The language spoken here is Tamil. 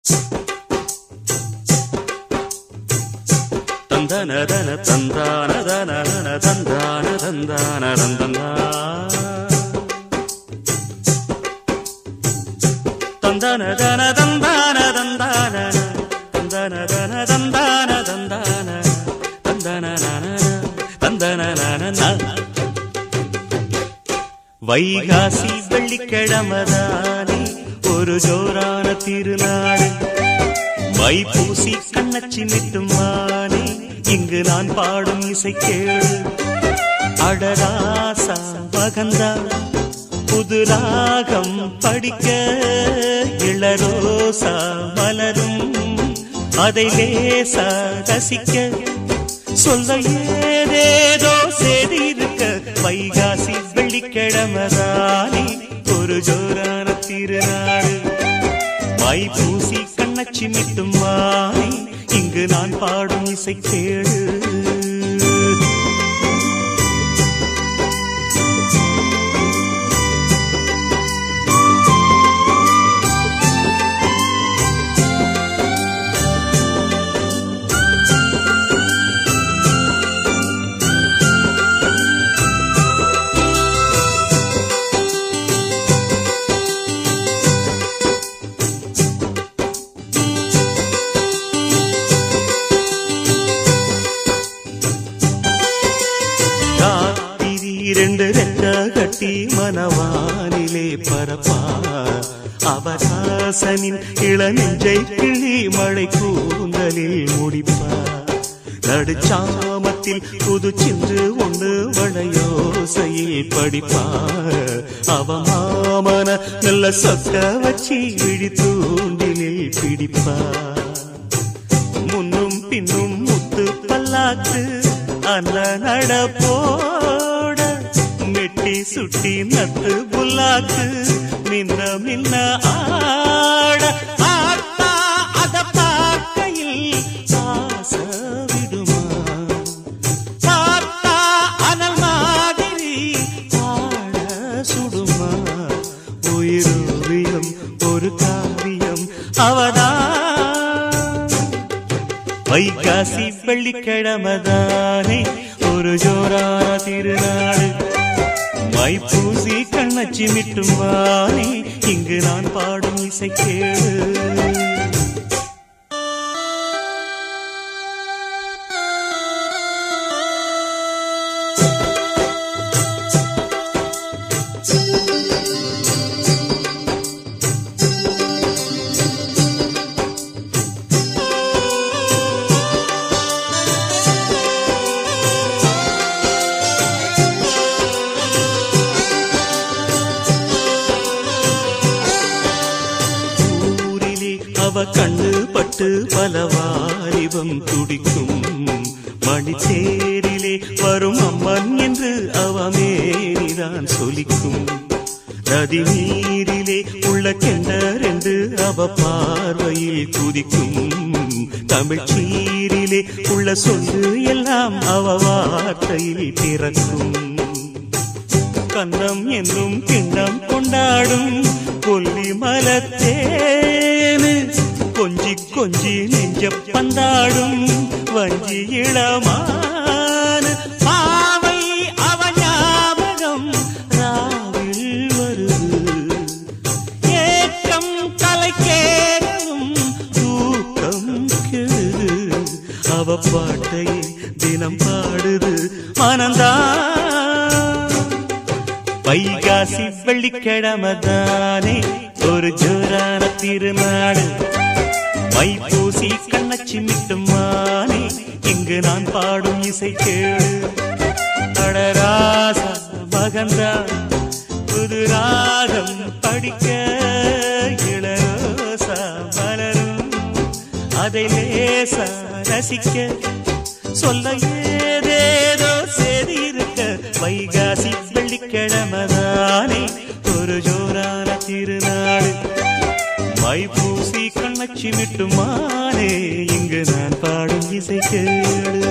தந்தனதன தந்தானதன தந்தான தந்தான தந்தனா தந்தனதன தந்தான தந்தான தந்தனதன தந்தான தந்தான தந்தனன தந்தனன வைகாசி வெள்ளிக்கிழமதானே ஒரு ஜோரான திருநாடு வைப்பூசி கண்ணச்சி மிட்டுமானே இங்கு நான் பாடும் இசை கேளு அடராசா மகந்தா புது ராகம் படிக்க இளரோசா மலரும் அதை லேசா ரசிக்க சொல்ல ஏதேதோ செய்தி இருக்க வைகாசி வெள்ளிக்கிழமதானே ஒரு ஜோரான திருநாடு வைப்பூசி கண்ணச்சி மிட்டும் மானே இங்கு நான் பாடும் இசை கேளு ராத்திரி ரெண்டு ரெக்க கட்டி மனவானிலே பரப்பா அவராசனின் இளநெஞ்சை கிள்ளி மழை கூந்தலில் முடிப்பா நடுச்சாமத்தில் புது சின்று ஒன்று வளையோசையில் படிப்பா அவ மாமன நல்ல சொக்க வச்சு விழி தூண்டிலில் பிடிப்பா முன்னும் பின்னும் முத்து பல்லாக்கு அல்ல நடப்போட மெட்டி சுட்டி நத்து புல்லாக்கு மின்ன மின்ன ஆட ஆத்தா அத பார்க்கையில் ஆச விடுமா பார்த்தா அனல் மாதிரி ஆட சுடுமா உயிரோவியம் ஒரு காவியம் அவதான் வைகாசி வெள்ளிக்கிழமதானே ஒரு ஜோரான திருநாடு மைப்பூசி கண்ணச்சி மிட்டும் வானே இங்கு நான் பாடும் இசை கேளு ஊரிலே அவ கண்ணு பட்டு பல வாலிபம் துடிக்கும் மணித்தேரிலே வரும் அம்மன் என்று அவ மேனிதான் சொலிக்கும் நதி நீரிலே உள்ள கெண்டரென்று அவ பார்வையில் குதிக்கும் தமிழ் சீரிலே உள்ள சொல்லு எல்லாம் அவ வார்த்தையில் பிறக்கும் கந்தம் என்னும் கிண்ணம் கொண்டாடும் கொல்லி மலத்தேனு கொஞ்சி கொஞ்சி நெஞ்ச பந்தாடும் வஞ்சி இளமான பாவை அவ ஞாபகம் ராவில் வருது ஏக்கம் கலைக்கேறும் தூக்கம் கெடுது அவ பாட்டையே தினம் பாடுது மனந்தான் வைகாசி வெள்ளிக்கிழமதானே ஒரு ஜோரான திருநாடு மைப்பூசி கண்ணச்சி மிட்டும் மானே இங்கு நான் பாடும் இசை கேளு அடராசா மகந்தா புது ராகம் படிக்க இளரோசா மலரும் அதை லேசா ரசிக்க சொல்ல ஏதேதோ செய்தி இருக்க வைகாசி வெள்ளிக்கிழமதானே ஒரு ஜோரான திருநாடு மைப்பூசி கண்ணச்சி விட்டுமானே இங்கு நான் பாடும் இசை கேளு